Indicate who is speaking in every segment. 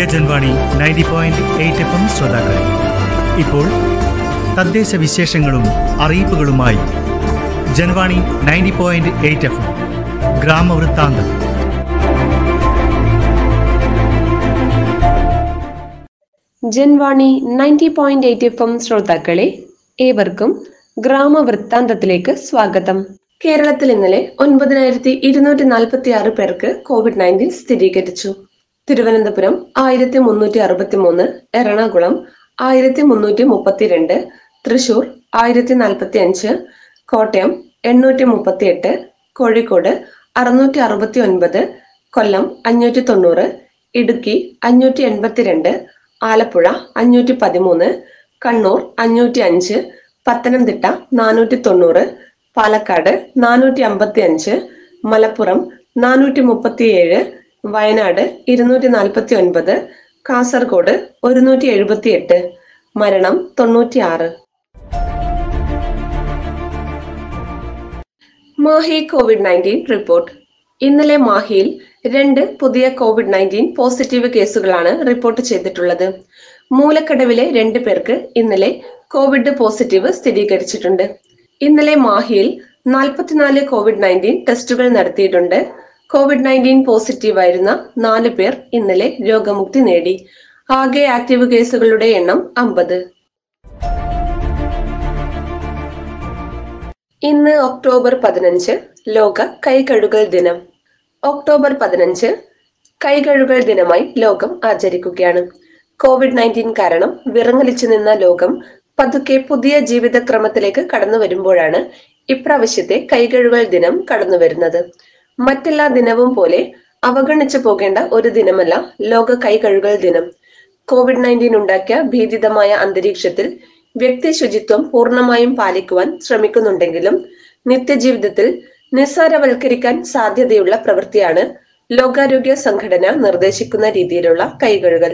Speaker 1: Janvani ninety point eight F M ശ്രോതാക്കളെ ഇപ്പോൾ തദ്ദേശ വിശേഷങ്ങളും അറിയിപ്പുകളുമായി Janvani ninety point eight F M ഗ്രാമവൃത്താന്തം
Speaker 2: Janvani ninety point eight F M ശ്രോതാക്കളെ ഏവർക്കും ഗ്രാമവൃത്താന്തത്തിലേക്ക് സ്വാഗതം കേരളത്തിൽ ഇന്നലെ ഒൻപതിനായിരത്തി ഇരുന്നൂറ്റി നാൽപ്പത്തി ആറ് പേർക്ക് കോവിഡ് നയൻറ്റീൻ സ്ഥിരീകരിച്ചു തിരുവനന്തപുരം ആയിരത്തി മുന്നൂറ്റി അറുപത്തി മൂന്ന് എറണാകുളം ആയിരത്തി മുന്നൂറ്റി മുപ്പത്തിരണ്ട് തൃശൂർ ആയിരത്തി നാൽപ്പത്തി അഞ്ച് കോട്ടയം എണ്ണൂറ്റി മുപ്പത്തി എട്ട് കോഴിക്കോട് അറുന്നൂറ്റി അറുപത്തി ഒൻപത് കൊല്ലം അഞ്ഞൂറ്റി തൊണ്ണൂറ് ഇടുക്കി അഞ്ഞൂറ്റി എൺപത്തിരണ്ട് ആലപ്പുഴ അഞ്ഞൂറ്റി പതിമൂന്ന് കണ്ണൂർ അഞ്ഞൂറ്റി അഞ്ച് പത്തനംതിട്ട നാനൂറ്റി തൊണ്ണൂറ് പാലക്കാട് നാനൂറ്റി അമ്പത്തി അഞ്ച് മലപ്പുറം നാനൂറ്റി മുപ്പത്തിയേഴ് വയനാട് ഇരുന്നൂറ്റി നാൽപ്പത്തി ഒൻപത് കാസർഗോഡ് ഒരുന്നൂറ്റി എഴുപത്തി എട്ട് മരണം തൊണ്ണൂറ്റി ആറ് മാഹി കോവിഡ് നയൻറ്റീൻ റിപ്പോർട്ട് ഇന്നലെ മാഹിയിൽ രണ്ട് പുതിയ കോവിഡ് നയൻറ്റീൻ പോസിറ്റീവ് കേസുകളാണ് റിപ്പോർട്ട് ചെയ്തിട്ടുള്ളത് മൂലക്കടവിലെ രണ്ട് പേർക്ക് ഇന്നലെ കോവിഡ് പോസിറ്റീവ് സ്ഥിരീകരിച്ചിട്ടുണ്ട് ഇന്നലെ മാഹിയിൽ നാൽപ്പത്തിനാല് കോവിഡ് നയൻറ്റീൻ ടെസ്റ്റുകൾ നടത്തിയിട്ടുണ്ട് കോവിഡ് നയൻറ്റീൻ പോസിറ്റീവ് ആയിരുന്ന നാല് പേർ ഇന്നലെ രോഗമുക്തി നേടി ആകെ ആക്റ്റീവ് കേസുകളുടെ എണ്ണം അമ്പത് ഇന്ന് ഒക്ടോബർ പതിനഞ്ച് ലോക കൈകഴുകൽ ദിനം ഒക്ടോബർ പതിനഞ്ച് കൈകഴുകൽ ദിനമായി ലോകം ആചരിക്കുകയാണ് കോവിഡ് നയൻറ്റീൻ കാരണം വിറങ്ങലിച്ചു നിന്ന ലോകം പതുക്കെ പുതിയ ജീവിതക്രമത്തിലേക്ക് കടന്നു വരുമ്പോഴാണ് ഇപ്രാവശ്യത്തെ കൈകഴുകൽ ദിനം കടന്നു വരുന്നത് മറ്റെല്ലാ ദിനവും പോലെ അവഗണിച്ചു പോകേണ്ട ഒരു ദിനമല്ല ലോക കൈകഴുകൽ ദിനം കോവിഡ് നയൻറ്റീൻ ഉണ്ടാക്കിയ ഭീതിതമായ അന്തരീക്ഷത്തിൽ വ്യക്തി ശുചിത്വം പൂർണ്ണമായും പാലിക്കുവാൻ ശ്രമിക്കുന്നുണ്ടെങ്കിലും നിത്യജീവിതത്തിൽ നിസ്സാരവൽക്കരിക്കാൻ സാധ്യതയുള്ള പ്രവൃത്തിയാണ് ലോകാരോഗ്യ സംഘടന നിർദ്ദേശിക്കുന്ന രീതിയിലുള്ള കൈകഴുകൽ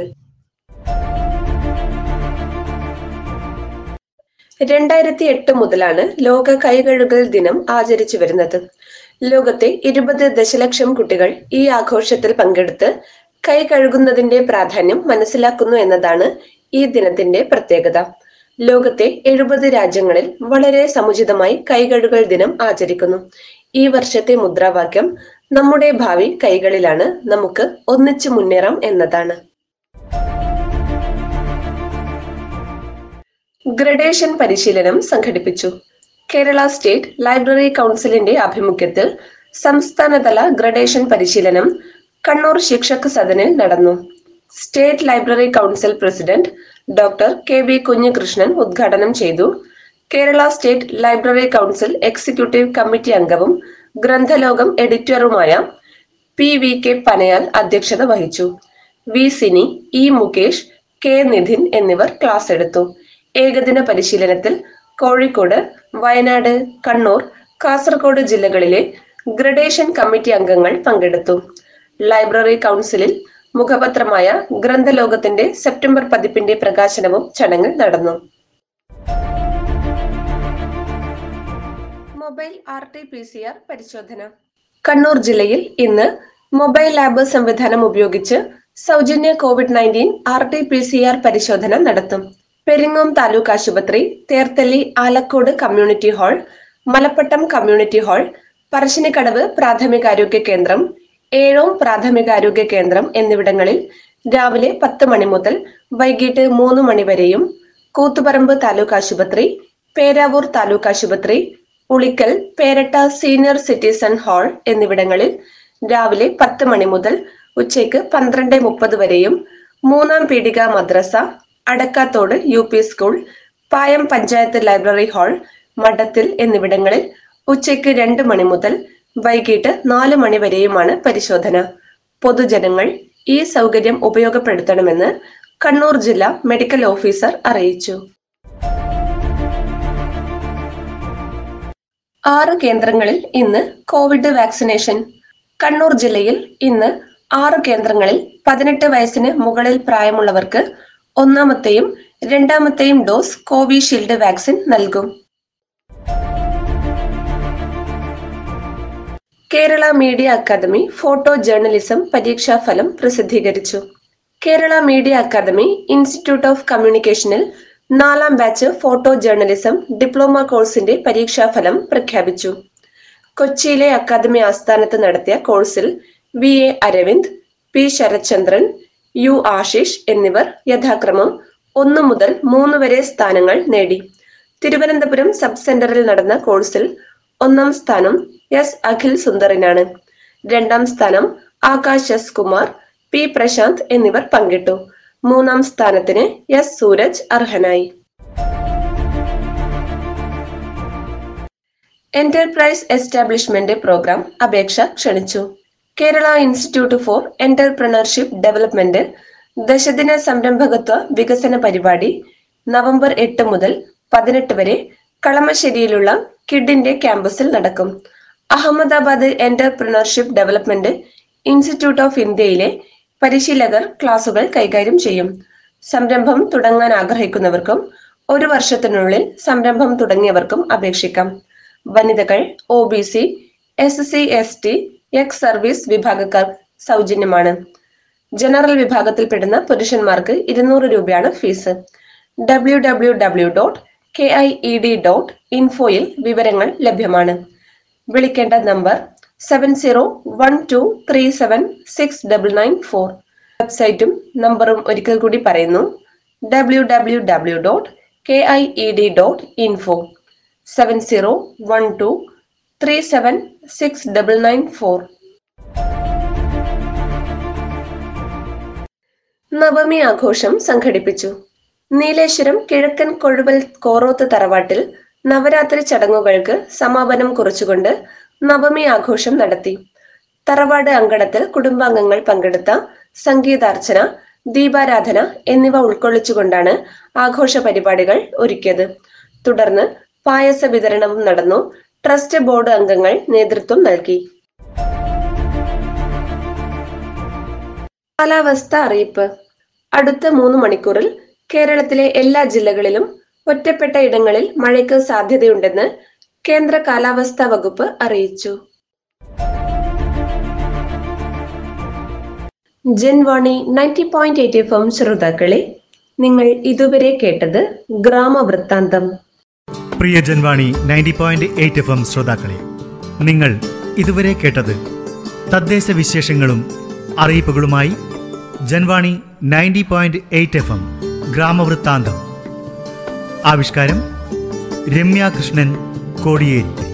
Speaker 2: രണ്ടായിരത്തി എട്ട് മുതലാണ് ലോക കൈകഴുകൽ ദിനം ആചരിച്ചു വരുന്നത് ലോകത്തെ ഇരുപത് ദശലക്ഷം കുട്ടികൾ ഈ ആഘോഷത്തിൽ പങ്കെടുത്ത് കൈ കഴുകുന്നതിന്റെ പ്രാധാന്യം മനസ്സിലാക്കുന്നു എന്നതാണ് ഈ ദിനത്തിന്റെ പ്രത്യേകത ലോകത്തെ എഴുപത് രാജ്യങ്ങളിൽ വളരെ സമുചിതമായി കൈകഴുകൽ ദിനം ആചരിക്കുന്നു ഈ വർഷത്തെ മുദ്രാവാക്യം നമ്മുടെ ഭാവി കൈകളിലാണ് നമുക്ക് ഒന്നിച്ചു മുന്നേറാം എന്നതാണ് ഗ്രഡേഷൻ പരിശീലനം സംഘടിപ്പിച്ചു കേരള സ്റ്റേറ്റ് ലൈബ്രറി കൗൺസിലിന്റെ ആഭിമുഖ്യത്തിൽ സംസ്ഥാനതല ഗ്രഡേഷൻ പരിശീലനം കണ്ണൂർ ശിക്ഷക് സദനിൽ നടന്നു state library council president doctor K V Kunhikrishnan ഉദ്ഘാടനം ചെയ്തു Kerala state library council executive committee അംഗവും ഗ്രന്ഥലോകം എഡിറ്ററുമായ പി വി കെ പനയാൽ അധ്യക്ഷത വഹിച്ചു V Sini E Mukesh K Nidhin എന്നിവർ ക്ലാസ് എടുത്തു ഏകദിന പരിശീലനത്തിൽ കോഴിക്കോട് വയനാട് കണ്ണൂർ കാസർഗോഡ് ജില്ലകളിലെ ഗ്രഡേഷൻ കമ്മിറ്റി അംഗങ്ങൾ പങ്കെടുത്തു ലൈബ്രറി കൗൺസിലിൽ മുഖപത്രമായ ഗ്രന്ഥലോകത്തിന്റെ സെപ്റ്റംബർ പതിപ്പിന്റെ പ്രകാശനവും ചടങ്ങിൽ നടന്നു mobile R T P C R പരിശോധന കണ്ണൂർ ജില്ലയിൽ ഇന്ന് മൊബൈൽ ലാബ് സംവിധാനം ഉപയോഗിച്ച് സൗജന്യ covid nineteen R T P C R പരിശോധന നടത്തും പെരിങ്ങോം താലൂക്ക് ആശുപത്രി Therthally Alakode community hall Malappattam community hall Parassinikadavu പ്രാഥമികാരോഗ്യ കേന്ദ്രം ഏഴോം പ്രാഥമികാരോഗ്യ കേന്ദ്രം എന്നിവിടങ്ങളിൽ രാവിലെ പത്ത് മണി മുതൽ വൈകിട്ട് മൂന്ന് മണി വരെയും കൂത്തുപറമ്പ് താലൂക്ക് ആശുപത്രി പേരാവൂർ താലൂക്ക് ആശുപത്രി Ulikkal Peratta senior citizen hall എന്നിവിടങ്ങളിൽ രാവിലെ പത്ത് മണി മുതൽ ഉച്ചയ്ക്ക് പന്ത്രണ്ട് മുപ്പത് വരെയും Moonnam Peedika Madrasa Adakkathode U P school Payam panchayat library hall Madathil എന്നിവിടങ്ങളിൽ ഉച്ചയ്ക്ക് രണ്ട് മണി മുതൽ വൈകിട്ട് നാല് മണി വരെയുമാണ് പരിശോധന പൊതുജനങ്ങൾ ഈ സൗകര്യം ഉപയോഗപ്പെടുത്തണമെന്ന് കണ്ണൂർ ജില്ലാ മെഡിക്കൽ ഓഫീസർ അറിയിച്ചു ആറ് കേന്ദ്രങ്ങളിൽ ഇന്ന് കോവിഡ് വാക്സിനേഷൻ കണ്ണൂർ ജില്ലയിൽ ഇന്ന് ആറ് കേന്ദ്രങ്ങളിൽ പതിനെട്ട് വയസ്സിന് മുകളിൽ പ്രായമുള്ളവർക്ക് ഒന്നാമത്തെയും രണ്ടാമത്തെയും ഡോസ് കോവിഷീൽഡ് വാക്സിൻ നൽകും Kerala media academy photo journalism പരീക്ഷാ ഫലം പ്രസിദ്ധീകരിച്ചു Kerala media academy institute of കമ്മ്യൂണിക്കേഷനിൽ നാലാം ബാച്ച് ഫോട്ടോ ജേർണലിസം ഡിപ്ലോമ കോഴ്സിന്റെ പരീക്ഷാഫലം പ്രഖ്യാപിച്ചു കൊച്ചിയിലെ അക്കാദമി ആസ്ഥാനത്ത് നടത്തിയ കോഴ്സിൽ V A Aravind P Sarathchandran U Ashish എന്നിവർ യഥാക്രമം ഒന്നു മുതൽ മൂന്ന് വരെ സ്ഥാനങ്ങൾ നേടി തിരുവനന്തപുരം സബ് സെന്ററിൽ നടന്ന കോഴ്സിൽ ഒന്നാം സ്ഥാനം എസ് അഖിൽ സുന്ദറിനാണ് രണ്ടാം സ്ഥാനം ആകാശ് എസ് കുമാർ പി പ്രശാന്ത് എന്നിവർ പങ്കിട്ടു മൂന്നാം സ്ഥാനത്തിന് എസ് സൂരജ് അർഹനായി എന്റർപ്രൈസ് എസ്റ്റാബ്ലിഷ്മെന്റ് പ്രോഗ്രാം അപേക്ഷ ക്ഷണിച്ചു Kerala institute for entrepreneurship development ദശദിന സംരംഭകത്വ വികസന പരിപാടി നവംബർ എട്ട് മുതൽ പതിനെട്ട് വരെ കളമശ്ശേരിയിലുള്ള കിഡിന്റെ ക്യാമ്പസിൽ നടക്കും Ahmedabad entrepreneurship development institute of ഇന്ത്യയിലെ പരിശീലകർ ക്ലാസുകൾ കൈകാര്യം ചെയ്യും സംരംഭം തുടങ്ങാൻ ആഗ്രഹിക്കുന്നവർക്കും ഒരു വർഷത്തിനുള്ളിൽ സംരംഭം തുടങ്ങിയവർക്കും അപേക്ഷിക്കാം വനിതകൾ O B C S C S T ex service വിഭാഗക്കാർ സൗജന്യമാണ് ജനറൽ വിഭാഗത്തിൽപ്പെടുന്ന പുരുഷന്മാർക്ക് ഇരുന്നൂറ് രൂപയാണ് fees W W W dot K I E D dot ഇൻഫോയിൽ വിവരങ്ങൾ ലഭ്യമാണ് വിളിക്കേണ്ട number seven zero one two three seven six double nine four വെബ്സൈറ്റും നമ്പറും ഒരിക്കൽ കൂടി പറയുന്നു W W W dot K I E D dot info seven zero one two three seven six double nine four Navami ആഘോഷം സംഘടിപ്പിച്ചു നീലേശ്വരം കിഴക്കൻ കൊഴുവൽ കോറോത്ത് തറവാട്ടിൽ നവരാത്രി ചടങ്ങുകൾക്ക് സമാപനം കുറിച്ചുകൊണ്ട് നവമി ആഘോഷം നടത്തി തറവാട് അങ്കണത്തിൽ കുടുംബാംഗങ്ങൾ പങ്കെടുത്ത സംഗീതാർച്ചന ദീപാരാധന എന്നിവ ഉൾക്കൊള്ളിച്ചുകൊണ്ടാണ് ആഘോഷ പരിപാടികൾ ഒരുക്കിയത് തുടർന്ന് പായസ വിതരണവും നടന്നു ട്രസ്റ്റ് ബോർഡ് അംഗങ്ങൾ നേതൃത്വം നൽകി കാലാവസ്ഥ അറിയിപ്പ് അടുത്ത മൂന്ന് മണിക്കൂറിൽ കേരളത്തിലെ എല്ലാ ജില്ലകളിലും ഒറ്റപ്പെട്ട ഇടങ്ങളിൽ മഴയ്ക്ക് സാധ്യതയുണ്ടെന്ന് കേന്ദ്ര കാലാവസ്ഥാ വകുപ്പ് അറിയിച്ചു Janvani ninety point eight F M ശ്രോതാക്കളെ നിങ്ങൾ ഇതുവരെ കേട്ടത് ഗ്രാമവൃത്താന്തം
Speaker 1: പ്രിയ Janvani ninety point eight F M ശ്രോതാക്കളെ നിങ്ങൾ ഇതുവരെ കേട്ടത് തദ്ദേശ വിശേഷങ്ങളും അറിയിപ്പുകളുമായി Janvani ninety point eight F M ഗ്രാമവൃത്താന്തം ആവിഷ്കാരം രമ്യ കൃഷ്ണൻ കോടിയേരി